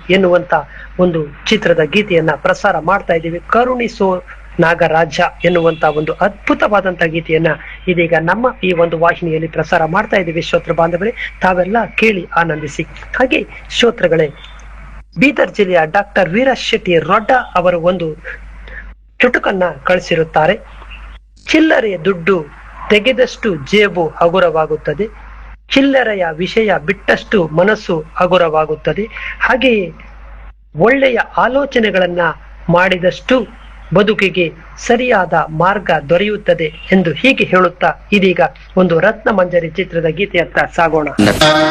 ಎನ್ನುವಂತ ಒಂದು ಚಿತ್ರದ ಗೀತೆಯನ್ನ ಪ್ರಸಾರ ಮಾಡ್ತಾ ಇದ್ದೀವಿ ಕರುಣಿಸೋ ನಾಗರಾಜ ಎನ್ನುವಂತ ಒಂದು ಅದ್ಭುತವಾದಂತ ಗೀತೆಯನ್ನ ಇದೀಗ ನಮ್ಮ ಈ ಒಂದು ವಾಹಿನಿಯಲ್ಲಿ ಪ್ರಸಾರ ಮಾಡ್ತಾ ಇದ್ದೀವಿ ಶ್ರೋತೃ ಬಾಂಧವರೇ ತಾವೆಲ್ಲ ಕೇಳಿ ಆನಂದಿಸಿ ಹಾಗೆ ಶ್ರೋತೃಗಳೇ ಬೀದರ್ ಜಿಲ್ಲೆಯ ಡಾಕ್ಟರ್ ವೀರ ಶೆಟ್ಟಿ ರೊಡ್ಡ ಅವರು ಒಂದು ಚುಟುಕನ್ನ ಕಳಿಸಿರುತ್ತಾರೆ ಚಿಲ್ಲರೆಯ ದುಡ್ಡು ತೆಗೆದಷ್ಟು ಜೇಬು ಹಗುರವಾಗುತ್ತದೆ ಚಿಲ್ಲರೆಯ ವಿಷಯ ಬಿಟ್ಟಷ್ಟು ಮನಸ್ಸು ಹಗುರವಾಗುತ್ತದೆ ಹಾಗೆಯೇ ಒಳ್ಳೆಯ ಆಲೋಚನೆಗಳನ್ನ ಮಾಡಿದಷ್ಟು ಬದುಕಿಗೆ ಸರಿಯಾದ ಮಾರ್ಗ ದೊರೆಯುತ್ತದೆ ಎಂದು ಹೀಗೆ ಹೇಳುತ್ತಾ ಇದೀಗ ಒಂದು ರತ್ನ ಮಂಜರಿ ಚಿತ್ರದ ಗೀತೆಯತ್ತ ಸಾಗೋಣ